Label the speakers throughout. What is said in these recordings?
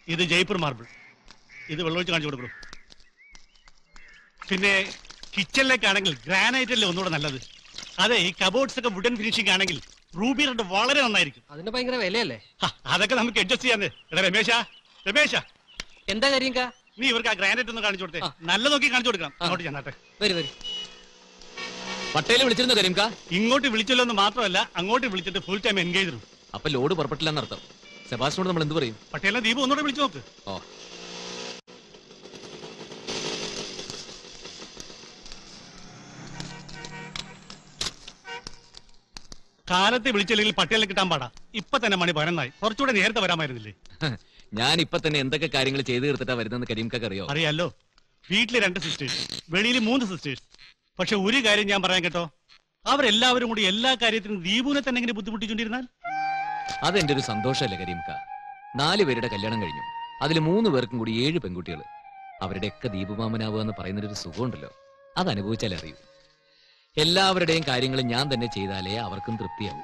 Speaker 1: ഇത് ജയ്പൂർ മാർബിൾ ഇത് വെള്ളമൊഴിച്ച് കാണിച്ചു കൊടുക്കണം പിന്നെ കിച്ചണിലേക്കാണെങ്കിൽ ഗ്രാനൈറ്റ് അല്ലേ ഒന്നുകൂടെ നല്ലത് അതെ ഈ കബോർഡ്സ് ഒക്കെ വുഡൻ ഫിനിഷിംഗ് ആണെങ്കിൽ റൂബി റെഡ് വളരെ നന്നായിരിക്കും
Speaker 2: അതിന് ഭയങ്കര വിലയല്ലേ
Speaker 1: ഹ, അതൊക്കെ നമുക്ക് അഡ്ജസ്റ്റ് ചെയ്യാന്ന് എടാ രമേശ രമേശ
Speaker 2: എന്താ കാര്യം കാ
Speaker 1: നീ ഇവർക്ക് ആ ഗ്രാനൈറ്റ് ഒന്ന് കാണിച്ചു കൊടുത്തേ
Speaker 2: ആ.
Speaker 1: നല്ല നോക്കി കാണിച്ചു കൊടുക്കണം അങ്ങോട്ട് ചെന്നാട്ടെ
Speaker 2: വരും വരും
Speaker 3: പട്ടേല് വിളിച്ചിരുന്നു കരീംക
Speaker 1: ഇങ്ങോട്ട് വിളിച്ചല്ലോ എന്ന് മാത്രമല്ല അങ്ങോട്ട് വിളിച്ചിട്ട് ഫുൾ ടൈം എൻഗേജ് ചെയ്തു
Speaker 3: അപ്പൊ ലോഡ് പുറപ്പെട്ടില്ല എന്നർത്ഥം സെബാസ്റ്റിനോട് നമ്മൾ എന്ത് പറയും
Speaker 1: പട്ടേലിനെ ദീപം ഒന്നുകൂടെ വിളിച്ചു നോക്ക്
Speaker 3: ഓ
Speaker 1: കാലത്തെ വിളിച്ചില്ലെങ്കിൽ പട്ടേലിനെ കിട്ടാൻ പാടാ ഇപ്പൊ തന്നെ മണി പതിനൊന്നായി കുറച്ചുകൂടെ നേരത്തെ വരാമായിരുന്നില്ലേ
Speaker 3: ഞാൻ ഇപ്പൊ തന്നെ എന്തൊക്കെ കാര്യങ്ങൾ ചെയ്തു തീർത്തിട്ടാ വരുന്നെന്ന് കരീംക്കൊക്കെ അറിയോ
Speaker 1: അറിയാലോ വീട്ടില് രണ്ട് സിസ്റ്റേഴ്സ് വെളിയിൽ മൂന്ന് സിസ്റ്റേഴ്സ് പക്ഷെ ഒരു കാര്യം ഞാൻ പറയാൻ കേട്ടോ അവരെല്ലാവരും കൂടി എല്ലാ കാര്യത്തിനും ദീപുവിനെ തന്നെ ഇങ്ങനെ ബുദ്ധിമുട്ടിക്കൊണ്ടിരുന്നാൽ
Speaker 3: അതെന്റെ ഒരു സന്തോഷമല്ലേ കരീംക്ക നാല് പേരുടെ കല്യാണം കഴിഞ്ഞു അതിൽ മൂന്ന് പേർക്കും കൂടി ഏഴ് പെൺകുട്ടികൾ അവരുടെയൊക്കെ ദീപമാമനാവുക എന്ന് പറയുന്നൊരു സുഖമുണ്ടല്ലോ അത് അനുഭവിച്ചാലേ അറിയൂ എല്ലാവരുടെയും കാര്യങ്ങൾ ഞാൻ തന്നെ ചെയ്താലേ അവർക്കും തൃപ്തിയാവൂ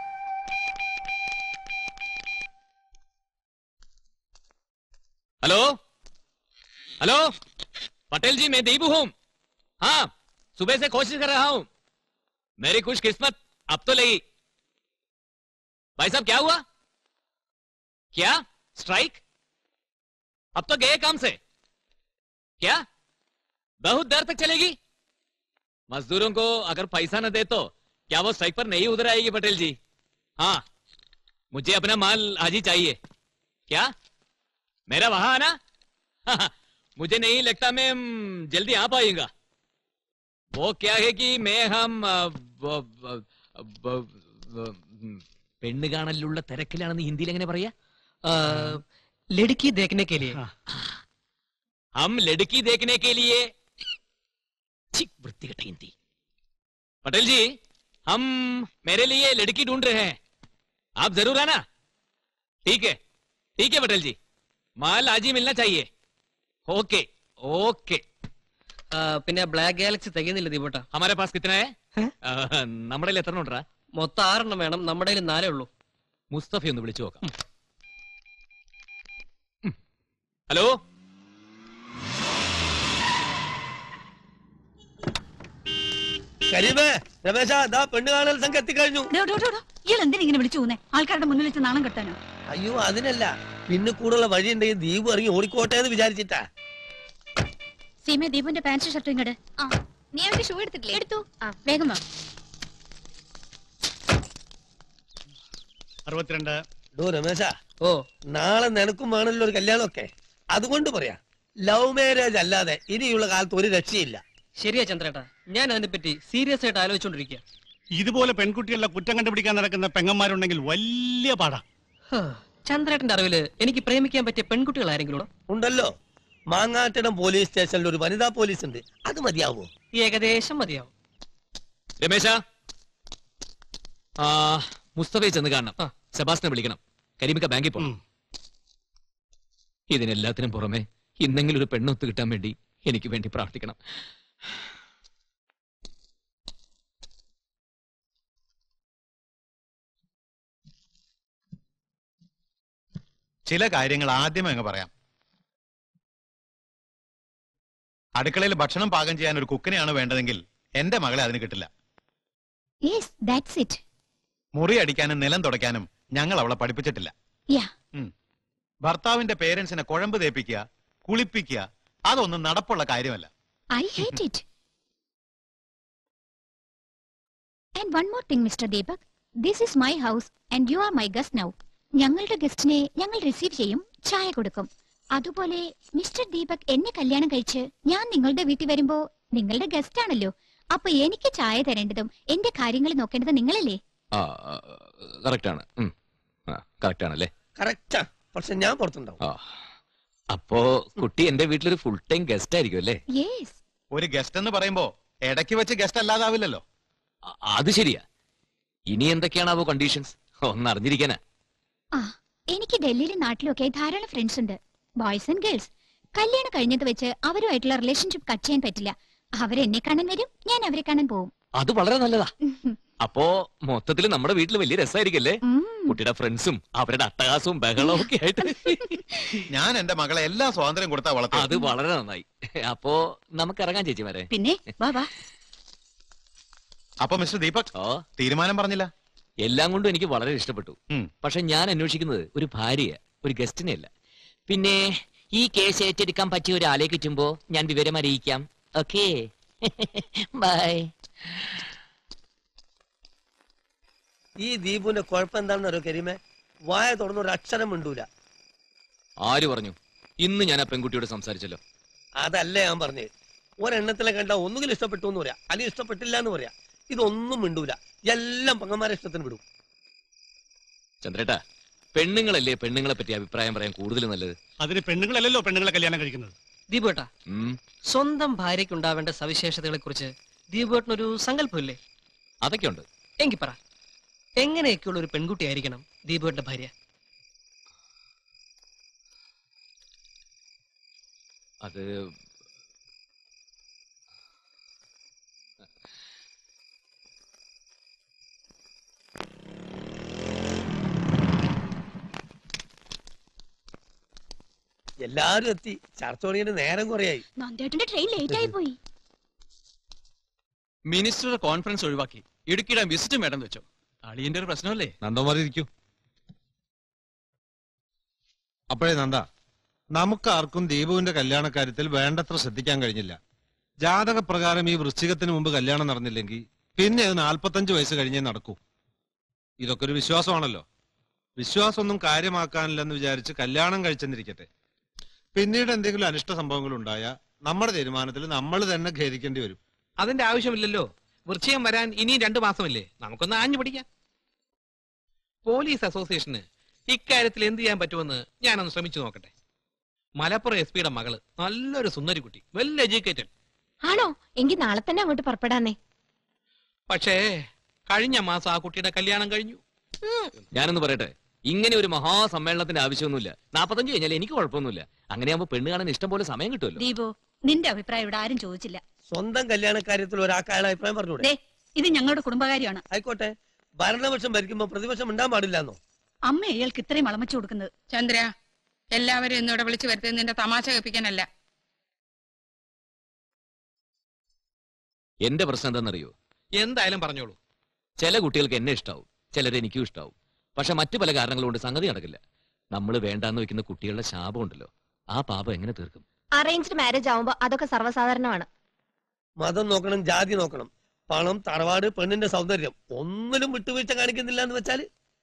Speaker 3: हेलो हेलो पटेल जी मैं दीपू हूं हाँ सुबह से कोशिश कर रहा हूं मेरी खुश किस्मत अब तो लगी भाई साहब क्या हुआ क्या स्ट्राइक अब तो गए काम से क्या बहुत देर तक चलेगी मजदूरों को अगर पैसा न दे तो क्या वो स्ट्राइक पर नहीं उधर आएगी पटेल जी हाँ मुझे अपना माल आज ही चाहिए क्या मेरा वहां आना मुझे नहीं लगता मैं हम्म, जल्दी आ पाऊंगा वो क्या है कि मैं हम अ, व- व- व- व- ഉം, പെണ്ണ് കാണലിലുള്ള തിരക്കിലാണെന്ന് ഹിന്ദിയിൽ എങ്ങനെ പറയാ
Speaker 2: ലടുക്കി ദേഖനെ के लिए
Speaker 3: हम लड़की देखने के लिए छी, वृत्तिकट हिंदी पटेल जी हम मेरे लिए लड़की ढूंढ रहे हैं आप जरूर आना ठीक है ठीक है पटेल जी माल आज ही मिलना चाहिए ओके ओके
Speaker 2: ആ, പിന്നെ ബ്ലാക്ക് ഗാലക്സി തികയുന്നില്ല ദീപോട്ടാ
Speaker 3: हमारे पास कितना है ആ, നമ്മുടെ കയ്യിൽ എത്ര ഉണ്ടാ
Speaker 2: മൊത്തം ആറെണ്ണം വേണം നമ്മുടെ കയ്യിൽ നാലേ ഉള്ളൂ
Speaker 3: മുസ്തഫ ഒന്ന് വിളിച്ചു നോക്കാം ഉം. ഹലോ
Speaker 4: കരീമേ രമേശ ദാ പെണ്ണ് കാണൽ സംഘം എത്തിക്കഴിഞ്ഞു
Speaker 5: ഇയാൾ എന്തിനാ ഇങ്ങനെ വിളിച്ചു പോകുന്നേ ആൾക്കാരുടെ മുന്നിൽ വെച്ച് നാണം കെട്ടാനോ
Speaker 4: അയ്യോ അതിനല്ല പിന്നെ കൂടുള്ള വഴി ഉണ്ടെങ്കിൽ ദ്വീപ് ഇറങ്ങി ഓടിക്കോട്ടെ എന്ന് വിചാരിച്ചിട്ടാ
Speaker 5: സീമ ദീപുന്റെ പാന്റ് ഷർട്ടും ഇങ്ങോട്ട് നീ അവന്റെ ഷൂ എടുത്തിട്ടില്ലേ എടുത്തു ആ വേഗം വാ
Speaker 1: അറുപത്തിരണ്ട്
Speaker 4: ഡോ രമേശ
Speaker 2: ഓ
Speaker 4: നാളെ നിനക്കും വേണമല്ലോ ഒരു കല്യാണമൊക്കെ അതുകൊണ്ട് പറയാ ലവ് മാരേജ് അല്ലാതെ ഇനിയുള്ള കാലത്ത് ഒരു രക്ഷയില്ല
Speaker 2: ശരിയാ ചന്ദ്രേട്ടാ ഞാൻ അതിനെപ്പറ്റി സീരിയസ് ആയിട്ട് ആലോചിച്ചോണ്ടിരിക്കുക
Speaker 1: ഇതുപോലെ പെൺകുട്ടികളുടെ കുറ്റം കണ്ടുപിടിക്കാൻ നടക്കുന്ന പെങ്ങന്മാരുണ്ടെങ്കിൽ വലിയ പാടാ
Speaker 2: ചന്ദ്രേട്ടന്റെ അറിവില് എനിക്ക് പ്രേമിക്കാൻ പറ്റിയ പെൺകുട്ടികൾ ആരെങ്കിലും ഉണ്ടോ?
Speaker 4: ഉണ്ടല്ലോ മാങ്ങാട്ടിടം പോലീസ് സ്റ്റേഷനിൽ ഒരു വനിതാ പോലീസ് ഉണ്ട് അത് മതിയാവോ
Speaker 2: ഏകദേശം മതിയാവും
Speaker 3: രമേശ ആ മുസ്തഫയെ ചെന്ന് കാണണം
Speaker 2: ആ.
Speaker 3: സെബാസ്റ്റിനെ വിളിക്കണം കരീമിക്ക ബാങ്കിൽ പോകണം
Speaker 1: ഉം.
Speaker 3: ഇതിനെല്ലാത്തിനും പുറമെ ഇന്നെങ്കിലും ഒരു പെണ്ണൊത്ത് കിട്ടാൻ വേണ്ടി എനിക്ക് വേണ്ടി പ്രാർത്ഥിക്കണം
Speaker 6: ചില കാര്യങ്ങൾ ആദ്യമേ അങ്ങ് പറയാം അടുക്കളയിൽ ഭക്ഷണം പാകം ചെയ്യാൻ ഒരു കുക്കിനെയാണ് വേണ്ടതെങ്കിൽ എന്റെ മകളെ അതിന് കിട്ടില്ല
Speaker 5: യെസ് ദാറ്റ്സ് ഇറ്റ്
Speaker 6: മുറി അടിക്കാനും നിലം തുടയ്ക്കാനും ഞങ്ങൾ അവളെ പഠിപ്പിച്ചിട്ടില്ല
Speaker 5: യാ
Speaker 6: ഉം. ഭർത്താവിന്റെ പേരൻസിനെ കുഴമ്പ് തേപ്പിക്കുക കുളിപ്പിക്കുക അതൊന്നും നടപ്പുള്ള കാര്യമല്ല
Speaker 5: I hate it and one more thing mister Deepak this is my house and you are my guest now ഞങ്ങളുടെ ഗസ്റ്റിനെ ഞങ്ങൾ റിസീവ് ചെയ്യും ചായ കൊടുക്കും അതുപോലെ മിസ്റ്റർ ദീപക് എന്നെ കല്യാണം കഴിച്ച് ഞാൻ നിങ്ങളുടെ വീട്ടിൽ വരുമ്പോ നിങ്ങളുടെ ഗസ്റ്റ് ആണല്ലോ അപ്പൊ എനിക്ക് ചായ തരേണ്ടതും എന്റെ കാര്യങ്ങൾ നോക്കേണ്ടത് നിങ്ങളല്ലേ
Speaker 3: ആ കറക്റ്റ് ആണ് ഉം. ആ കറക്റ്റ് ആണല്ലേ
Speaker 4: കറക്റ്റാ പക്ഷെ ഞാൻ പുറത്തുണ്ടാവും
Speaker 3: ആ അപ്പോ കുട്ടി എന്റെ വീട്ടിലൊരു ഫുൾ ടൈം ഗസ്റ്റ് ആയിരിക്കും അല്ലേ
Speaker 5: യെസ്
Speaker 6: ഒരു ഗസ്റ്റ് എന്ന് പറയുമ്പോ ഇടയ്ക്ക് വെച്ച് ഗസ്റ്റ് അല്ലാതാവില്ലല്ലോ
Speaker 3: അ- അത് ശരിയാ ഇനി എന്തൊക്കെയാണാവോ കണ്ടീഷൻസ് ഒന്ന് അറിഞ്ഞിരിക്കാനാ
Speaker 5: ആ എനിക്ക് ഡൽഹിയിലും നാട്ടിലൊക്കെ ധാരാളം ഫ്രണ്ട്സ് ഉണ്ട് ബോയ്സ് ആൻഡ് ഗേൾസ് കല്യാണം കഴിഞ്ഞത് വെച്ച് അവരുമായിട്ടുള്ള റിലേഷൻഷിപ്പ് കട്ട് ചെയ്യാൻ പറ്റില്ല അവരെന്നെ കാണാൻ വരും ഞാൻ അവരെ കാണാൻ പോവും
Speaker 3: അത് വളരെ നല്ലതാ അപ്പോ മൊത്തത്തിൽ നമ്മുടെ വീട്ടിൽ വലിയ രസമായിരിക്കല്ലേ
Speaker 5: ഉം.
Speaker 3: കുട്ടിയുടെ ഫ്രണ്ട്സും അവരുടെ അട്ടഹാസവും ബഹളവും ഒക്കെ ആയിട്ട്
Speaker 6: ഞാൻ എന്റെ മകളെ എല്ലാ സ്വാതന്ത്ര്യം കൊടുത്താ
Speaker 3: അത്
Speaker 6: വളർത്തി
Speaker 3: വളരെ നന്നായി അപ്പോ നമുക്ക് ഇറങ്ങാൻ ചേച്ചിമാരെ
Speaker 5: പിന്നെ വാ വാ
Speaker 6: അപ്പൊ മിസ്റ്റർ ദീപക്
Speaker 3: ഓ
Speaker 6: തീരുമാനം പറഞ്ഞില്ല
Speaker 3: എല്ലാം കൊണ്ടും എനിക്ക് വളരെ ഇഷ്ടപ്പെട്ടു
Speaker 6: ഉം.
Speaker 3: പക്ഷെ ഞാൻ അന്വേഷിക്കുന്നത് ഒരു ഭാര്യയെ ഒരു ഗസ്റ്റിനെ അല്ല പിന്നെ ഈ കേസ് ഏറ്റെടുക്കാൻ പറ്റിയ ഒരാളെ കിട്ടുമ്പോ ഞാൻ വിവരം അറിയിക്കാം ഓക്കേ ബൈ
Speaker 4: ഈ ദീപുവിന്റെ കുഴപ്പം എന്താണെന്ന് അറിയോ കരീമേ വായ തുറന്ന് ഒരു അക്ഷരം മിണ്ടൂല
Speaker 3: ആര് പറഞ്ഞു ഇന്ന് ഞാൻ ആ പെൺകുട്ടിയോട് സംസാരിച്ചല്ലോ
Speaker 4: അതല്ല ഞാൻ പറഞ്ഞത് ഒരെണ്ണത്തിലെ കണ്ട ഒന്നുകിൽ ഇഷ്ടപ്പെട്ടു എന്ന് പറയാ അല്ലെങ്കിൽ ഇഷ്ടപ്പെട്ടില്ല എന്ന് പറയാ ഇതൊന്നും മിണ്ടൂല എല്ലാം പങ്ങന്മാരെ ഇഷ്ടത്തിന് വിടും
Speaker 3: ചന്ദ്രേട്ടാ പെണ്ണുങ്ങളല്ലേ പെണ്ണുങ്ങളെ പറ്റി അഭിപ്രായം പറയാൻ കൂടുതൽ നല്ലത്
Speaker 1: അതിന് പെണ്ണുങ്ങളല്ലല്ലോ പെണ്ണുങ്ങളെ കല്യാണം കഴിക്കുന്നത്
Speaker 2: ദീപേട്ടാ
Speaker 3: ഉം,
Speaker 2: സ്വന്തം ഭാര്യയ്ക്ക് ഉണ്ടാവേണ്ട സവിശേഷതകളെ കുറിച്ച് ദീപേട്ടനൊരു സങ്കല്പമില്ലേ
Speaker 3: അതൊക്കെ ഉണ്ട്
Speaker 2: എങ്കി പറ എങ്ങനെയൊക്കെയുള്ള ഒരു പെൺകുട്ടിയായിരിക്കണം ദീപേട്ടന്റെ ഭാര്യ
Speaker 3: അത്
Speaker 4: എല്ലാരും എത്തി ചർച്ച തുടങ്ങിയിട്ട് നേരം കുറയായി
Speaker 5: നന്ദേട്ടന്റെ ട്രെയിൻ ലേറ്റ് ആയി പോയി
Speaker 7: മിനിസ്റ്ററുടെ കോൺഫറൻസ് ഒഴിവാക്കി ഇടുക്കിയുടെ വിസിറ്റ് വേണ്ടെന്ന് വെച്ചു അളിയന്റെ ഒരു പ്രശ്നമല്ലേ
Speaker 8: നന്ദമാരി ഇരിക്കൂ അപ്പോഴേ നന്ദ നമുക്കാർക്കും ദീപുവിന്റെ കല്യാണക്കാര്യത്തിൽ വേണ്ടത്ര ശ്രദ്ധിക്കാൻ കഴിഞ്ഞില്ല ജാതകപ്രകാരം ഈ വൃശ്ചികത്തിന് മുമ്പ് കല്യാണം നടന്നില്ലെങ്കിൽ പിന്നെ അത് നാൽപ്പത്തഞ്ച് വയസ്സ് കഴിഞ്ഞേ നടക്കൂ ഇതൊക്കെ ഒരു വിശ്വാസമാണല്ലോ വിശ്വാസമൊന്നും കാര്യമാക്കാനില്ലെന്ന് വിചാരിച്ച് കല്യാണം കഴിച്ചെന്നിരിക്കട്ടെ പിന്നീട് എന്തെങ്കിലും അനിഷ്ട സംഭവങ്ങൾ ഉണ്ടായാൽ നമ്മുടെ തീരുമാനത്തിൽ നമ്മൾ തന്നെ ഖേദിക്കേണ്ടി വരും
Speaker 7: അതിന്റെ ആവശ്യമില്ലല്ലോ വൃശ്ചയം വരാൻ ഇനിയും രണ്ടു മാസമില്ലേ നമുക്കൊന്ന് ആഞ്ഞു പിടിക്കാം പോലീസ് അസോസിയേഷന് ഇക്കാര്യത്തിൽ എന്ത് ചെയ്യാൻ പറ്റുമെന്ന് ഞാനൊന്ന് ശ്രമിച്ചു നോക്കട്ടെ മലപ്പുറം എസ് പിയുടെ മകള് നല്ലൊരു സുന്ദരി കുട്ടി വെൽ എഡ്യൂക്കേറ്റഡ്
Speaker 5: ആണോ എങ്കിൽ നാളെ തന്നെ അങ്ങോട്ട് പുറപ്പെടാന്നേ
Speaker 7: പക്ഷേ കഴിഞ്ഞ മാസം ആ കുട്ടിയുടെ കല്യാണം കഴിഞ്ഞു
Speaker 3: ഞാനൊന്ന് പറയട്ടെ ഇങ്ങനെ ഒരു മഹാസമ്മേളനത്തിന്റെ ആവശ്യമൊന്നുമില്ല നാപ്പത്തഞ്ച് കഴിഞ്ഞാൽ എനിക്ക് കുഴപ്പമൊന്നുമില്ല അങ്ങനെയാകുമ്പോ പെണ്ണ് കാണാൻ ഇഷ്ടം പോലെ സമയം കിട്ടുമല്ലോ
Speaker 9: ദീപു നിന്റെ അഭിപ്രായം ഇവിടെ ആരും ചോദിച്ചില്ല
Speaker 4: സ്വന്തം കല്യാണക്കാര്യത്തിൽ ഒരാൾക്ക് അയാളെ അഭിപ്രായം പറഞ്ഞൂടെ
Speaker 9: ദേ ഇത് ഞങ്ങളുടെ കുടുംബകാര്യമാണ്
Speaker 4: ആയിക്കോട്ടെ ഭരണപക്ഷം ഭരിക്കുമ്പോ പ്രതിപക്ഷം ഉണ്ടാൻ പാടില്ലെന്നോ
Speaker 9: അമ്മ ഇയാൾക്ക് ഇത്രയും വളമച്ചു കൊടുക്കുന്നത്
Speaker 10: ചന്ദ്ര എല്ലാവരും ഇന്നിവിടെ വിളിച്ചു വരുത്തുന്നത് നിന്റെ തമാശ കേൾപ്പിക്കാനല്ല
Speaker 3: എന്റെ പ്രശ്നം എന്താണെന്നറിയോ
Speaker 7: എന്തായാലും പറഞ്ഞോളൂ
Speaker 3: ചില കുട്ടികൾക്ക് എന്നെ ഇഷ്ടാവും ചിലരെ എനിക്കും ഇഷ്ടാവും പക്ഷെ മറ്റു പല കാരണങ്ങൾ കൊണ്ട് സംഗതി നടക്കില്ല നമ്മൾ വേണ്ടാന്ന് വെക്കുന്ന കുട്ടികളുടെ ശാപം ഉണ്ടല്ലോ ആ പാപം എങ്ങനെ തീർക്കും
Speaker 5: അറേഞ്ച്ഡ് മാരേജ് ആവുമ്പോ അതൊക്കെ സർവ്വസാധാരണമാണ്
Speaker 4: മതം നോക്കണം ജാതി നോക്കണം പണം തറവാട് പെണ്ണിന്റെ സൗന്ദര്യം ഒന്നിലും വിട്ടുവീഴ്ച കാണിക്കുന്നില്ല എന്ന് വെച്ചാല്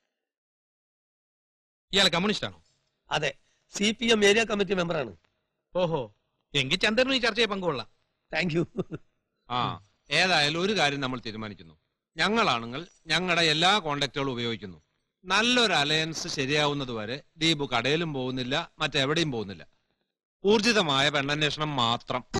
Speaker 7: ഇയാൾ കമ്മ്യൂണിസ്റ്റ് ആണോ
Speaker 4: അതെ C P M area committee മെമ്പറാണ്
Speaker 7: ഓഹോ എങ്കിൽ ചന്ദ്രനും ഈ ചർച്ചയെ പങ്കുകൊള്ളാം
Speaker 4: താങ്ക് യു
Speaker 8: ആ ഏതായാലും ഒരു കാര്യം നമ്മൾ തീരുമാനിക്കുന്നു ഞങ്ങളാണുങ്ങൾ ഞങ്ങളുടെ എല്ലാ കോണ്ടാക്റ്റുകളും ഉപയോഗിക്കുന്നു നല്ലൊരു അലയൻസ് ശരിയാവുന്നത് വരെ ദീപു കടയിലും പോകുന്നില്ല മറ്റെവിടെയും പോകുന്നില്ല ഊർജിതമായ പെണ്ണന്വേഷണം മാത്രം